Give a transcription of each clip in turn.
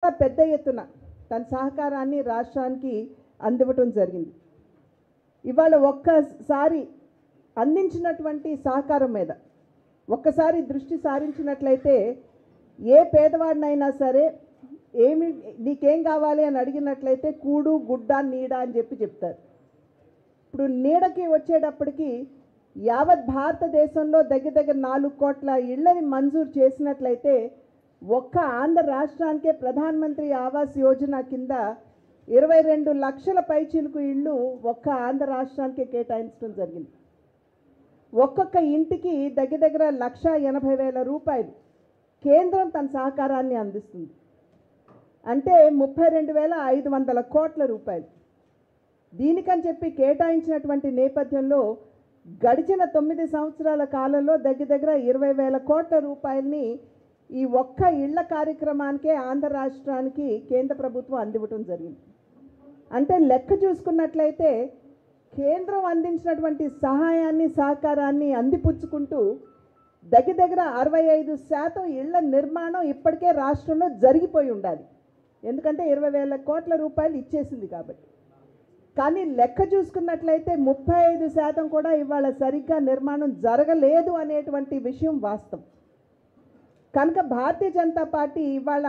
పెద్ద ఎత్తున తన సహకారాన్ని రాష్ట్రానికి అందివ్వటం జరిగింది ఇవాళ ఒక్కసారి అందించినటువంటి సహకారం మీద ఒక్కసారి దృష్టి సారించినట్లయితే ఏ పేదవాడినైనా సరే ఏమి నీకేం కావాలి అని అడిగినట్లయితే కూడు గుడ్డ నీడ అని చెప్పి చెప్తారు ఇప్పుడు నీడకి వచ్చేటప్పటికి యావత్ భారతదేశంలో దగ్గర దగ్గర నాలుగు కోట్ల ఇళ్ళని మంజూరు చేసినట్లయితే ఒక్క ఆంధ్ర రాష్ట్రానికే ప్రధానమంత్రి ఆవాస్ యోజన కింద ఇరవై రెండు లక్షల పైచిలుకు ఇళ్ళు ఒక్క ఆంధ్ర రాష్ట్రానికే కేటాయించడం జరిగింది ఒక్కొక్క ఇంటికి దగ్గర దగ్గర లక్ష ఎనభై వేల రూపాయలు కేంద్రం తన సహకారాన్ని అందిస్తుంది అంటే ముప్పై రెండు వేల ఐదు వందల కోట్ల రూపాయలు దీనికని చెప్పి కేటాయించినటువంటి నేపథ్యంలో గడిచిన తొమ్మిది సంవత్సరాల కాలంలో దగ్గర దగ్గర ఇరవై వేల కోట్ల రూపాయలని ఈ ఒక్క ఇళ్ల కార్యక్రమానికే ఆంధ్ర రాష్ట్రానికి కేంద్ర ప్రభుత్వం అందివ్వటం జరిగింది అంటే లెక్క చూసుకున్నట్లయితే కేంద్రం అందించినటువంటి సహాయాన్ని సహకారాన్ని అందిపుచ్చుకుంటూ దగ్గర దగ్గర అరవై ఐదు శాతం ఇళ్ల నిర్మాణం ఇప్పటికే రాష్ట్రంలో జరిగిపోయి ఉండాలి ఎందుకంటే ఇరవై వేల కోట్ల రూపాయలు ఇచ్చేసింది కాబట్టి కానీ లెక్క చూసుకున్నట్లయితే ముప్పై ఐదు శాతం కూడా ఇవాళ సరిగ్గా నిర్మాణం జరగలేదు అనేటువంటి విషయం వాస్తవం కనుక భారతీయ జనతా పార్టీ ఇవాళ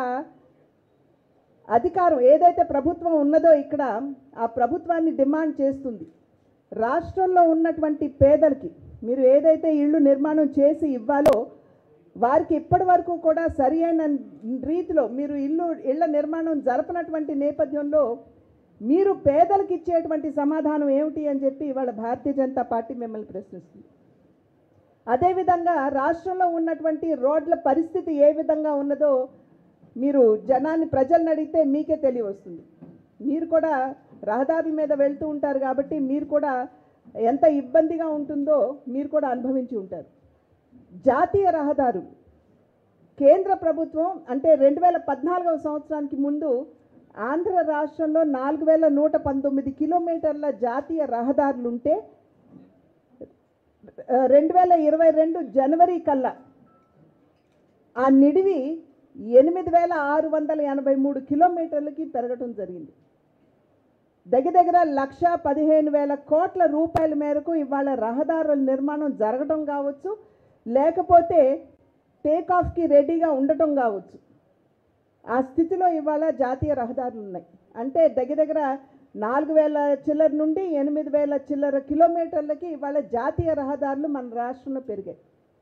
అధికారం ఏదైతే ప్రభుత్వం ఉన్నదో ఇక్కడ ఆ ప్రభుత్వాన్ని డిమాండ్ చేస్తుంది రాష్ట్రంలో ఉన్నటువంటి పేదలకి మీరు ఏదైతే ఇళ్ళు నిర్మాణం చేసి ఇవ్వాలో వారికి ఇప్పటి వరకు కూడా సరి అయిన రీతిలో మీరు ఇల్లు ఇళ్ల నిర్మాణం జరపనటువంటి నేపథ్యంలో మీరు పేదలకు ఇచ్చేటువంటి సమాధానం ఏమిటి అని చెప్పి ఇవాళ భారతీయ జనతా పార్టీ మిమ్మల్ని ప్రశ్నిస్తుంది అదేవిధంగా రాష్ట్రంలో ఉన్నటువంటి రోడ్ల పరిస్థితి ఏ విధంగా ఉన్నదో మీరు జనాన్ని ప్రజల్ని అడిగితే మీకే తెలియవస్తుంది మీరు కూడా రహదారుల మీద వెళ్తూ ఉంటారు కాబట్టి మీరు కూడా ఎంత ఇబ్బందిగా ఉంటుందో మీరు కూడా అనుభవించి ఉంటారు జాతీయ రహదారు కేంద్ర ప్రభుత్వం అంటే రెండు వేల పద్నాలుగవ సంవత్సరానికి ముందు ఆంధ్ర రాష్ట్రంలో నాలుగు వేల నూట పంతొమ్మిది కిలోమీటర్ల జాతీయ రహదారులు ఉంటే రెండు వేల ఇరవై రెండు జనవరి కల్లా ఆ నిడివి ఎనిమిది వేల ఆరు వందల ఎనభై మూడు కిలోమీటర్లకి పెరగటం జరిగింది దగ్గర దగ్గర లక్ష పదిహేను వేల కోట్ల రూపాయల మేరకు ఇవాళ రహదారుల నిర్మాణం జరగటం కావచ్చు లేకపోతే టేక్ ఆఫ్కి రెడీగా ఉండటం కావచ్చు ఆ స్థితిలో ఇవాళ జాతీయ రహదారులు ఉన్నాయి అంటే దగ్గర దగ్గర నాలుగు వేల చిల్లర నుండి ఎనిమిది వేల చిల్లర కిలోమీటర్లకి ఇవాళ జాతీయ రహదారులు మన రాష్ట్రంలో పెరిగాయి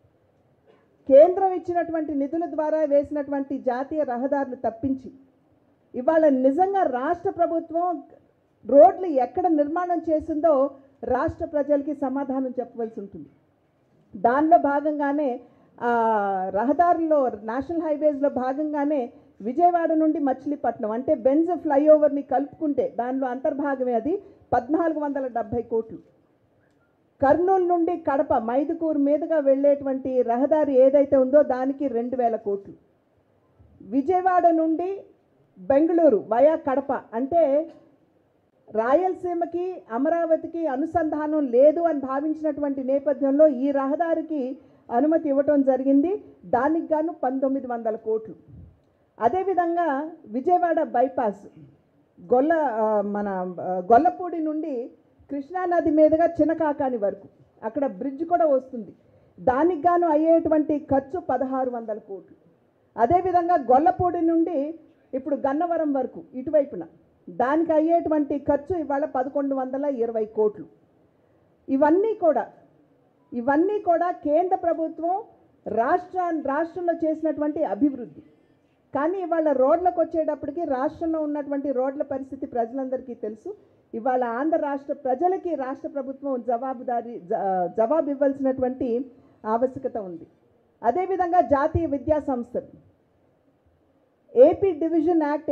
కేంద్రం ఇచ్చినటువంటి నిధుల ద్వారా వేసినటువంటి జాతీయ రహదారులు తప్పించి ఇవాళ నిజంగా రాష్ట్ర ప్రభుత్వం రోడ్లు ఎక్కడ నిర్మాణం చేసిందో రాష్ట్ర ప్రజలకి సమాధానం చెప్పవలసి ఉంటుంది దానిలో భాగంగానే ఆ, రహదారుల్లో నేషనల్ హైవేస్లో భాగంగానే విజయవాడ నుండి మచిలీపట్నం అంటే బెంజ్ ఫ్లైఓవర్ని కలుపుకుంటే దానిలో అంతర్భాగమే అది పద్నాలుగు వందల డెబ్భై కోట్లు కర్నూలు నుండి కడప మైదుకూరు మీదుగా వెళ్ళేటువంటి రహదారి ఏదైతే ఉందో దానికి రెండు వేల కోట్లు విజయవాడ నుండి బెంగళూరు వయా కడప అంటే రాయలసీమకి అమరావతికి అనుసంధానం లేదు అని భావించినటువంటి నేపథ్యంలో ఈ రహదారికి అనుమతి ఇవ్వటం జరిగింది దానికి గాను పంతొమ్మిది వందల కోట్లు అదేవిధంగా విజయవాడ బైపాస్ గొల్ల ఆ, మన ఆ, గొల్లపూడి నుండి కృష్ణానది మీదుగా చినకాకాని వరకు అక్కడ బ్రిడ్జ్ కూడా వస్తుంది దానికి గాను అయ్యేటువంటి ఖర్చు పదహారు వందల కోట్లు అదేవిధంగా గొల్లపూడి నుండి ఇప్పుడు గన్నవరం వరకు ఇటువైపున దానికి అయ్యేటువంటి ఖర్చు ఇవాళ పదకొండు వందల ఇరవై కోట్లు ఇవన్నీ కూడా ఇవన్నీ కూడా కేంద్ర ప్రభుత్వం రాష్ట్ర రాష్ట్రంలో చేసినటువంటి అభివృద్ధి కానీ ఇవాళ రోడ్లకు వచ్చేటప్పటికి రాష్ట్రంలో ఉన్నటువంటి రోడ్ల పరిస్థితి ప్రజలందరికీ తెలుసు ఇవాళ ఆంధ్ర రాష్ట్ర ప్రజలకి రాష్ట్ర ప్రభుత్వం జవాబుదారీ జ- జవాబు ఇవ్వాల్సినటువంటి ఆవశ్యకత ఉంది అదేవిధంగా జాతీయ విద్యా సంస్థలు ఏపీ డివిజన్ యాక్ట్